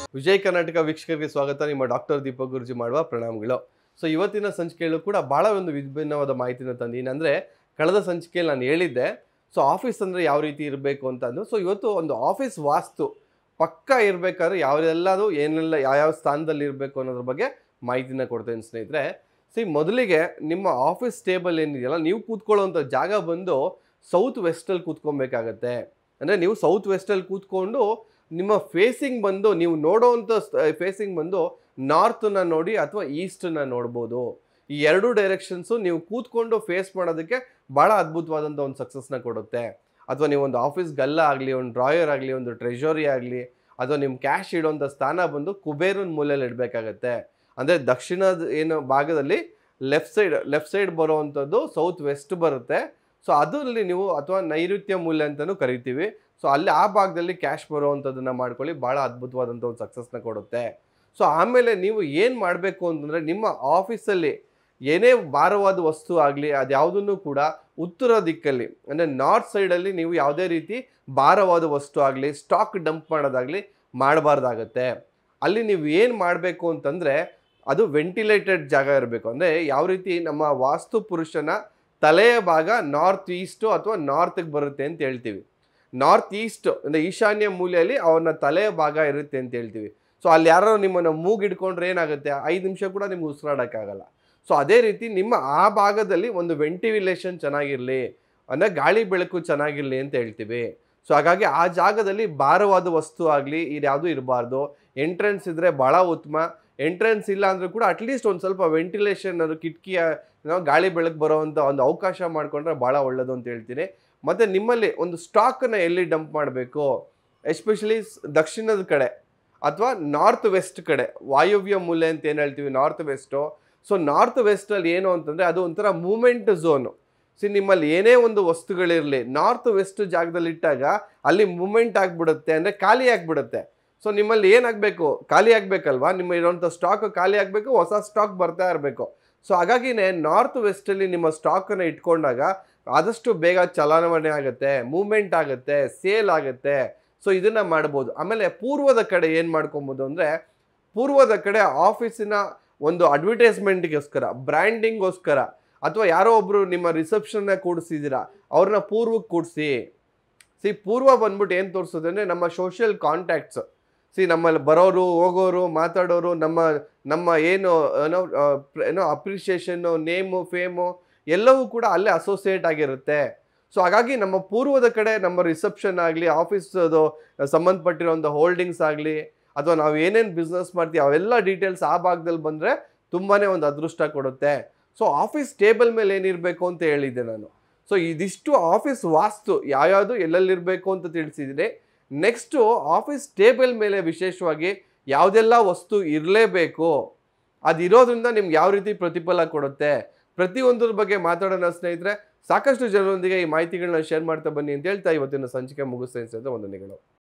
ವಿಜಯ್ ಕರ್ನಾಟಕ ವೀಕ್ಷಕರಿಗೆ ಸ್ವಾಗತ ನಿಮ್ಮ ಡಾಕ್ಟರ್ ದೀಪಕ್ ಗುರುಜಿ ಮಾಡುವ ಪ್ರಣಾಮಗಳು ಸೊ ಇವತ್ತಿನ ಸಂಚಿಕೆಯಲ್ಲೂ ಕೂಡ ಭಾಳ ಒಂದು ವಿಭಿನ್ನವಾದ ಮಾಹಿತಿನ ತಂದೀನಿ ಅಂದರೆ ಕಳೆದ ಸಂಚಿಕೆಯಲ್ಲಿ ನಾನು ಹೇಳಿದ್ದೆ ಸೊ ಆಫೀಸ್ ಅಂದರೆ ಯಾವ ರೀತಿ ಇರಬೇಕು ಅಂತ ಅಂದು ಸೊ ಇವತ್ತು ಒಂದು ಆಫೀಸ್ ವಾಸ್ತು ಪಕ್ಕ ಇರಬೇಕಾದ್ರೆ ಯಾವೆಲ್ಲದು ಏನೆಲ್ಲ ಯಾವ್ಯಾವ ಸ್ಥಾನದಲ್ಲಿ ಇರಬೇಕು ಅನ್ನೋದ್ರ ಬಗ್ಗೆ ಮಾಹಿತಿನ ಕೊಡ್ತೇನೆ ಸ್ನೇಹಿತರೆ ಸಿ ಮೊದಲಿಗೆ ನಿಮ್ಮ ಆಫೀಸ್ ಟೇಬಲ್ ಏನಿದೆಯಲ್ಲ ನೀವು ಕೂತ್ಕೊಳ್ಳೋವಂಥ ಜಾಗ ಬಂದು ಸೌತ್ ವೆಸ್ಟಲ್ಲಿ ಕೂತ್ಕೊಬೇಕಾಗತ್ತೆ ಅಂದರೆ ನೀವು ಸೌತ್ ವೆಸ್ಟಲ್ಲಿ ಕೂತ್ಕೊಂಡು ನಿಮ್ಮ ಫೇಸಿಂಗ್ ಬಂದು ನೀವು ನೋಡೋವಂಥ ಫೇಸಿಂಗ್ ಬಂದು ನಾರ್ತನ್ನ ನೋಡಿ ಅಥವಾ ಈಸ್ಟನ್ನ ನೋಡ್ಬೋದು ಈ ಎರಡು ಡೈರೆಕ್ಷನ್ಸು ನೀವು ಕೂತ್ಕೊಂಡು ಫೇಸ್ ಮಾಡೋದಕ್ಕೆ ಭಾಳ ಅದ್ಭುತವಾದಂಥ ಒಂದು ಸಕ್ಸಸ್ನ ಕೊಡುತ್ತೆ ಅಥವಾ ನೀವು ಒಂದು ಆಫೀಸ್ ಗಲ್ಲ ಆಗಲಿ ಒಂದು ಡ್ರಾಯರ್ ಆಗಲಿ ಒಂದು ಟ್ರೆಷರಿ ಆಗಲಿ ಅಥವಾ ನಿಮ್ಮ ಕ್ಯಾಶ್ ಇಡೋಂಥ ಸ್ಥಾನ ಬಂದು ಕುಬೇರನ ಮೂಲೆಯಲ್ಲಿ ಇಡಬೇಕಾಗತ್ತೆ ಅಂದರೆ ದಕ್ಷಿಣದ ಏನು ಭಾಗದಲ್ಲಿ ಲೆಫ್ಟ್ ಸೈಡ್ ಲೆಫ್ಟ್ ಸೈಡ್ ಬರುವಂಥದ್ದು ಸೌತ್ ವೆಸ್ಟ್ ಬರುತ್ತೆ ಸೊ ಅದರಲ್ಲಿ ನೀವು ಅಥವಾ ನೈಋತ್ಯ ಮೂಲೆ ಅಂತಲೂ ಕರಿತೀವಿ ಸೊ ಅಲ್ಲಿ ಆ ಭಾಗದಲ್ಲಿ ಕ್ಯಾಶ್ ಬರುವಂಥದ್ದನ್ನು ಮಾಡ್ಕೊಳ್ಳಿ ಭಾಳ ಅದ್ಭುತವಾದಂಥ ಒಂದು ಸಕ್ಸಸ್ನ ಕೊಡುತ್ತೆ ಸೊ ಆಮೇಲೆ ನೀವು ಏನು ಮಾಡಬೇಕು ಅಂತಂದರೆ ನಿಮ್ಮ ಆಫೀಸಲ್ಲಿ ಏನೇ ಭಾರವಾದ ವಸ್ತು ಆಗಲಿ ಅದು ಯಾವುದನ್ನು ಕೂಡ ಉತ್ತರ ದಿಕ್ಕಲ್ಲಿ ಅಂದರೆ ನಾರ್ತ್ ಸೈಡಲ್ಲಿ ನೀವು ಯಾವುದೇ ರೀತಿ ಭಾರವಾದ ವಸ್ತು ಆಗಲಿ ಸ್ಟಾಕ್ ಡಂಪ್ ಮಾಡೋದಾಗಲಿ ಮಾಡಬಾರ್ದಾಗತ್ತೆ ಅಲ್ಲಿ ನೀವು ಏನು ಮಾಡಬೇಕು ಅಂತಂದರೆ ಅದು ವೆಂಟಿಲೇಟೆಡ್ ಜಾಗ ಇರಬೇಕು ಅಂದರೆ ಯಾವ ರೀತಿ ನಮ್ಮ ವಾಸ್ತು ಪುರುಷನ ತಲೆಯ ಭಾಗ ನಾರ್ತ್ ಈಸ್ಟು ಅಥವಾ ನಾರ್ತ್ಗೆ ಬರುತ್ತೆ ಅಂತ ಹೇಳ್ತೀವಿ ನಾರ್ತ್ ಈಸ್ಟ್ ಅಂದರೆ ಈಶಾನ್ಯ ಮೂಲೆಯಲ್ಲಿ ಅವನ ತಲೆಯ ಭಾಗ ಇರುತ್ತೆ ಅಂತ ಹೇಳ್ತೀವಿ ಸೊ ಅಲ್ಲಿ ಯಾರೋ ನಿಮ್ಮನ್ನು ಮೂಗಿಡ್ಕೊಂಡ್ರೆ ಏನಾಗುತ್ತೆ ಐದು ನಿಮಿಷ ಕೂಡ ನಿಮ್ಗೆ ಉಸಿರಾಡೋಕ್ಕಾಗಲ್ಲ ಸೊ ಅದೇ ರೀತಿ ನಿಮ್ಮ ಆ ಭಾಗದಲ್ಲಿ ಒಂದು ವೆಂಟಿವಿಲೇಷನ್ ಚೆನ್ನಾಗಿರಲಿ ಅಂದರೆ ಗಾಳಿ ಬೆಳಕು ಚೆನ್ನಾಗಿರಲಿ ಅಂತ ಹೇಳ್ತೀವಿ ಸೊ ಹಾಗಾಗಿ ಆ ಜಾಗದಲ್ಲಿ ಭಾರವಾದ ವಸ್ತು ಆಗಲಿ ಇದು ಯಾವುದೂ ಇರಬಾರ್ದು ಎಂಟ್ರೆನ್ಸ್ ಇದ್ದರೆ ಭಾಳ ಉತ್ತಮ ಎಂಟ್ರೆನ್ಸ್ ಇಲ್ಲ ಅಂದರೂ ಕೂಡ ಅಟ್ಲೀಸ್ಟ್ ಒಂದು ಸ್ವಲ್ಪ ವೆಂಟಿಲೇಷನ್ ಅದು ಕಿಟಕಿಯ ಏನೋ ಗಾಳಿ ಬೆಳಕು ಬರೋವಂಥ ಒಂದು ಅವಕಾಶ ಮಾಡಿಕೊಂಡ್ರೆ ಭಾಳ ಒಳ್ಳೆಯದು ಅಂತ ಹೇಳ್ತೀನಿ ಮತ್ತು ನಿಮ್ಮಲ್ಲಿ ಒಂದು ಸ್ಟಾಕನ್ನು ಎಲ್ಲಿ ಡಂಪ್ ಮಾಡಬೇಕು ಎಸ್ಪೆಷಲಿ ದಕ್ಷಿಣದ ಕಡೆ ಅಥವಾ ನಾರ್ತ್ ವೆಸ್ಟ್ ಕಡೆ ವಾಯುವ್ಯ ಮೂಲೆ ಅಂತ ಏನು ಹೇಳ್ತೀವಿ ನಾರ್ತ್ ವೆಸ್ಟು ಸೊ ನಾರ್ತ್ ವೆಸ್ಟಲ್ಲಿ ಏನು ಅಂತಂದರೆ ಅದು ಒಂಥರ ಮೂಮೆಂಟ್ ಝೋನು ಸಿ ನಿಮ್ಮಲ್ಲಿ ಏನೇ ಒಂದು ವಸ್ತುಗಳಿರಲಿ ನಾರ್ತ್ ವೆಸ್ಟ್ ಜಾಗದಲ್ಲಿ ಇಟ್ಟಾಗ ಅಲ್ಲಿ ಮೂಮೆಂಟ್ ಆಗಿಬಿಡುತ್ತೆ ಅಂದರೆ ಖಾಲಿ ಆಗಿಬಿಡುತ್ತೆ ಸೊ ನಿಮ್ಮಲ್ಲಿ ಏನಾಗಬೇಕು ಖಾಲಿ ಆಗಬೇಕಲ್ವಾ ನಿಮ್ಮ ಇರೋಂಥ ಸ್ಟಾಕ್ ಖಾಲಿ ಆಗಬೇಕು ಹೊಸ ಸ್ಟಾಕ್ ಬರ್ತಾ ಇರಬೇಕು ಸೊ ಹಾಗಾಗಿನೇ ನಾರ್ತ್ ವೆಸ್ಟಲ್ಲಿ ನಿಮ್ಮ ಸ್ಟಾಕನ್ನು ಇಟ್ಕೊಂಡಾಗ ಆದಷ್ಟು ಬೇಗ ಚಲಾವಣೆ ಆಗುತ್ತೆ ಮೂಮೆಂಟ್ ಆಗುತ್ತೆ ಸೇಲ್ ಆಗುತ್ತೆ ಸೊ ಇದನ್ನು ಮಾಡ್ಬೋದು ಆಮೇಲೆ ಪೂರ್ವದ ಕಡೆ ಏನು ಮಾಡ್ಕೊಬೋದು ಅಂದರೆ ಪೂರ್ವದ ಕಡೆ ಆಫೀಸಿನ ಒಂದು ಅಡ್ವರ್ಟೈಸ್ಮೆಂಟ್ಗೋಸ್ಕರ ಬ್ರ್ಯಾಂಡಿಂಗ್ಗೋಸ್ಕರ ಅಥವಾ ಯಾರೋ ಒಬ್ಬರು ನಿಮ್ಮ ರಿಸೆಪ್ಷನ್ನ ಕೂಡಿಸಿದ್ದೀರಾ ಅವ್ರನ್ನ ಪೂರ್ವಕ್ಕೆ ಕೂಡಿಸಿ ಸಿ ಪೂರ್ವ ಬಂದ್ಬಿಟ್ಟು ಏನು ತೋರಿಸೋದು ಅಂದರೆ ನಮ್ಮ ಸೋಷಿಯಲ್ ಕಾಂಟ್ಯಾಕ್ಟ್ಸ್ ಸಿ ನಮ್ಮಲ್ಲಿ ಬರೋರು ಹೋಗೋರು ಮಾತಾಡೋರು ನಮ್ಮ ನಮ್ಮ ಏನು ಏನೋ ಆ, ಪ್ರ- ಏನೋ ಅಪ್ರಿಷಿಯೇಷನ್ನು ನೇಮು ಫೇಮು ಎಲ್ಲವೂ ಕೂಡ ಅಲ್ಲೇ ಅಸೋಸಿಯೇಟ್ ಆಗಿರುತ್ತೆ ಸೊ ಹಾಗಾಗಿ ನಮ್ಮ ಪೂರ್ವದ ಕಡೆ ನಮ್ಮ ರಿಸೆಪ್ಷನ್ ಆಗಲಿ ಆಫೀಸದು ಸಂಬಂಧಪಟ್ಟಿರೋಂಥ ಹೋಲ್ಡಿಂಗ್ಸ್ ಆಗಲಿ ಅಥವಾ ನಾವು ಏನೇನು ಬಿಸ್ನೆಸ್ ಮಾಡ್ತೀವಿ ಅವೆಲ್ಲ ಡೀಟೇಲ್ಸ್ ಆ ಭಾಗದಲ್ಲಿ ಬಂದರೆ ತುಂಬಾ ಒಂದು ಅದೃಷ್ಟ ಕೊಡುತ್ತೆ ಸೊ ಆಫೀಸ್ ಟೇಬಲ್ ಮೇಲೆ ಏನಿರಬೇಕು ಅಂತ ಹೇಳಿದ್ದೆ ನಾನು ಸೊ ಇದಿಷ್ಟು ಆಫೀಸ್ ವಾಸ್ತು ಯಾವ್ಯಾವುದು ಎಲ್ಲೆಲ್ಲಿರಬೇಕು ಅಂತ ತಿಳಿಸಿದ್ದೀನಿ ನೆಕ್ಸ್ಟು ಆಫೀಸ್ ಟೇಬಲ್ ಮೇಲೆ ವಿಶೇಷವಾಗಿ ಯಾವುದೆಲ್ಲ ವಸ್ತು ಇರಲೇಬೇಕು ಅದಿರೋದ್ರಿಂದ ನಿಮ್ಗೆ ಯಾವ ರೀತಿ ಪ್ರತಿಫಲ ಕೊಡುತ್ತೆ ಪ್ರತಿಯೊಂದ್ರ ಬಗ್ಗೆ ಮಾತಾಡೋಣ ಸ್ನೇಹಿತರೆ ಸಾಕಷ್ಟು ಜನರೊಂದಿಗೆ ಈ ಮಾಹಿತಿಗಳನ್ನ ಶೇರ್ ಮಾಡ್ತಾ ಬನ್ನಿ ಅಂತ ಹೇಳ್ತಾ ಇವತ್ತಿನ ಸಂಚಿಕೆ ಮುಗಿಸ್ತೇನೆ ಸ್ನೇಹಿತರೆ ವಂದನೆಗಳು